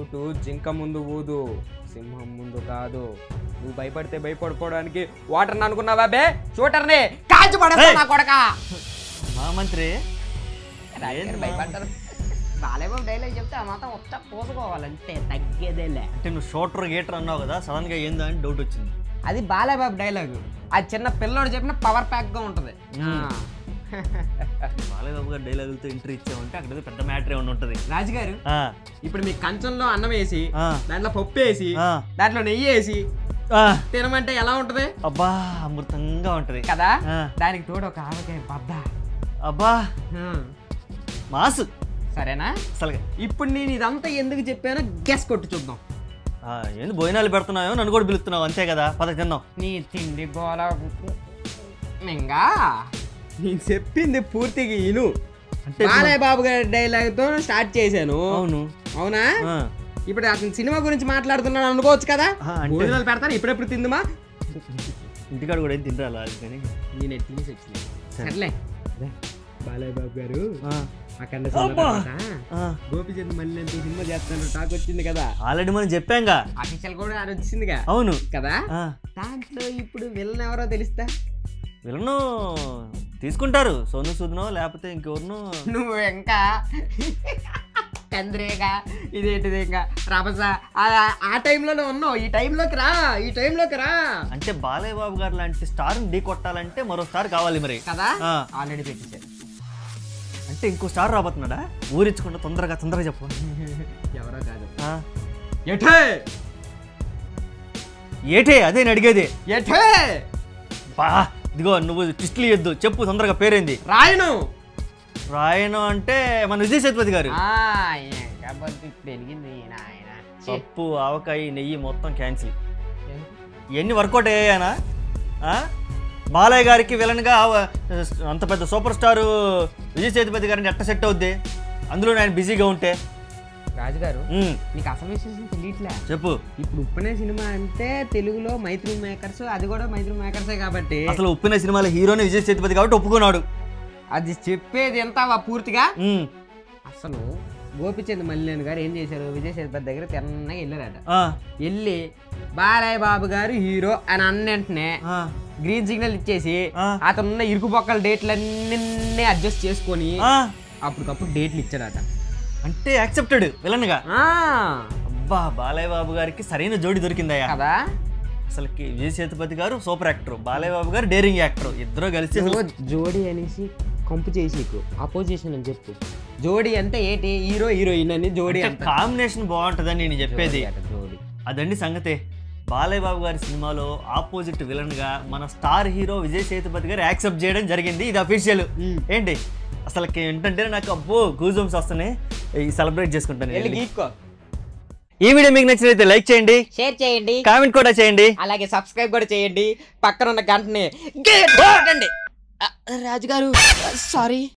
Doubt జింక ముందు ఊదు సింహం ముందు కాదు నువ్వు భయపడితే భయపడిపోవడానికి వాటర్ అనుకున్నావా బే షూటర్ని కాల్చి పడేస్తా నా కొడక మా మంత్రి రాజుగారు భయపడ్డారు బాలేబాబు డైలాగ్ చెప్తే ఆ మాత్రం ఒక్క పోసుకోవాలంటే తగ్గేదేలే అంటే నువ్వు షోటర్ గేటర్ అన్నావు కదా సడన్ గా ఏందా అని డౌట్ వచ్చింది అది బాలేబాబు డైలాగ్ అది చిన్న పిల్లోడు చెప్పిన పవర్ ప్యాక్ గా ఉంటది బాలయ్యబాబు గారు డైలాగులతో ఎంట్రీ ఇచ్చామంటే అక్కడ ఏదో పెద్ద మ్యాటర్ ఏమైనా ఉంటుంది రాజుగారు ఆ, ఇప్పుడు మీ కంచంలో అన్నం వేసి ఆ, దాంట్లో పప్పు వేసి ఆ, దాంట్లో నెయ్యి వేసి ఆ. తినమంటే ఎలా ఉంటది అబ్బా అమృతంగా ఉంటది కదా ఆ, దానికి తోడు ఒక ఆవకాయ బద్ద అబ్బా మాసు సరేనా అసలు ఇప్పుడు నేను ఇదంతా ఎందుకు చెప్పానో గెస్ కొట్టు చూద్దాం ఏంది భోజనాలు పెడుతున్నావు నన్ను కూడా పిలుస్తున్నావు అంతే కదా పద తిందాం నీ తిండి గోల మింగా నేను చెప్పింది పూర్తిగా ఇను అంటే బాలయ్య బాబు గారి డైలాగ్ తో స్టార్ట్ చేశాను అవును అవునా ఆ, ఇప్పుడు అతను సినిమా గురించి మాట్లాడుతున్నాడు అనుకోవచ్చు కదా ఆ, అంటే- భోజనాలు పెడతాను ఇప్పుడెప్పుడు తిందుమా ఇంటికాడ కూడా ఏం తినరాలా అది కానీ నేను తినేసి వచ్చింది సర్లే బాలయ్య బాబు గారు ఆ, అక్కడ అబ్బా. ఆ. గోపిచంద్ మళ్ళీ ఎంత సినిమా చేస్తాను టాక్ వచ్చింది కదా ఆల్రెడీ మనం చెప్పాంగా అఫీషియల్ కూడా అది వచ్చిందిగా అవును కదా ఆ, దాంట్లో ఇప్పుడు విలన్ ఎవరో తెలుస్తా వీళ్ళను తీసుకుంటారు సోను సూద్నో లేకపోతే ఇంకెవరినో నువ్వు ఇంకా చంద్రేగా ఇదేంటిది ఇంకా రభస ఆ- ఆ టైంలోనే ఉన్నావు ఈ టైంలోకి రా ఈ టైంలోకి రా అంటే బాలయ్య బాబు గారు లాంటి స్టార్ ఢీ కొట్టాలంటే మరో స్టార్ కావాలి మరి కదా ఆ, ఆల్రెడీ పెట్టేశారు అంటే ఇంకో స్టార్ రాబోతున్నాడా ఊరించకుండా తొందరగా తొందరగా చెప్పు ఎవరో కాదు ఆ, ఎఠే ఏటే అదే నేను అడిగేది ఎఠే బా ఇదిగో నువ్వు ట్విస్ట్లు ఇయ్యొద్దు చెప్పు తొందరగా పేరేంది రాయను రాయను అంటే మన విజయ్ సేతుపతి గారు ఆ, కాబట్టి ఇప్పుడు వెలిగింది నాయన ఛీ. పప్పు ఆవకాయ నెయ్యి మొత్తం క్యాన్సిల్ ఇవన్నీ వర్కౌట్ అయ్యాయనా ఆ? బాలయ్య గారికి విలన్గా ఆ, అంత పెద్ద సూపర్ స్టారు విజయ్ సేతుపతి గారిని ఎట్ట సెట్ అవుద్ది అందులో ఆయన బిజీగా ఉంటే రాజుగారు ఉమ్, నీకు అసలు విశేషం తెలియట్లే చెప్పు ఇప్పుడు ఉప్పనే సినిమా అంటే తెలుగులో మైత్రి మేకర్స్ అది కూడా మైత్రి మేకర్సే కాబట్టి అసలు ఉప్పిన సినిమాలో హీరోని విజయ్ సేతుపతి కాబట్టి ఒప్పుకున్నాడు అది చెప్పేది ఎంత పూర్తిగా ఉమ్, అసలు గోపిచంద్ మల్లేన్ గారు ఏం చేశారు విజయ్ సేతుపతి దగ్గర తిన్నగా వెళ్ళారట ఆ, వెళ్ళి బాలయ్య బాబు గారు హీరో అని అన్నింటనే ఆ, గ్రీన్ సిగ్నల్ ఇచ్చేసి ఆ. అతను ఉన్న ఇరుకు పక్కల డేట్లన్నీ అడ్జస్ట్ చేసుకొని ఆ. అప్పటికప్పుడు డేట్లు ఇచ్చాడట అంటే యాక్సెప్టెడ్ విలన్గా ఆ, అబ్బా బాలయ్య బాబు గారికి సరైన జోడి దొరికిందయ్యా కదా అసలుకి విజయ్ సేతుపతి గారు సూపర్ యాక్టర్ బాలయ్య బాబు గారు డేరింగ్ యాక్టర్ ఇద్దరు కలిసి అసలు నువ్వు జోడీ అనేసి కంపు చేసి అపోజిషన్ అని చెప్పు జోడీ అంటే ఏంటి హీరో హీరోయిన్ అని జోడీ అంటే అంట కాంబినేషన్ బాగుంటుందని నేను చెప్పేది జోడీ అట, జోడీ అదండి సంగతే బాలయ్య బాబు గారి సినిమాలో ఆపోజిట్ విలన్ గా మన స్టార్ హీరో విజయ్ సేతుపతి గారు యాక్సెప్ట్ చేయడం జరిగింది ఇది అఫీషియల్ మ్మ్. ఏంటి అసలుకి ఏంటంటే నాకు అబ్బో గూజమ్స్ వస్తున్నాయి ఈ సెలబ్రేట్ చేసుకుంటాను వెళ్ళి వెళ్ళి. గీక్కో ఈ వీడియో మీకు నచ్చినైతే లైక్ చేయండి షేర్ చేయండి కామెంట్ కూడా చేయండి అలాగే సబ్స్క్రైబ్ కూడా చేయండి పక్కన ఉన్న గంటని గేట్ కొట్టండి. ఆ, రాజుగారు సారీ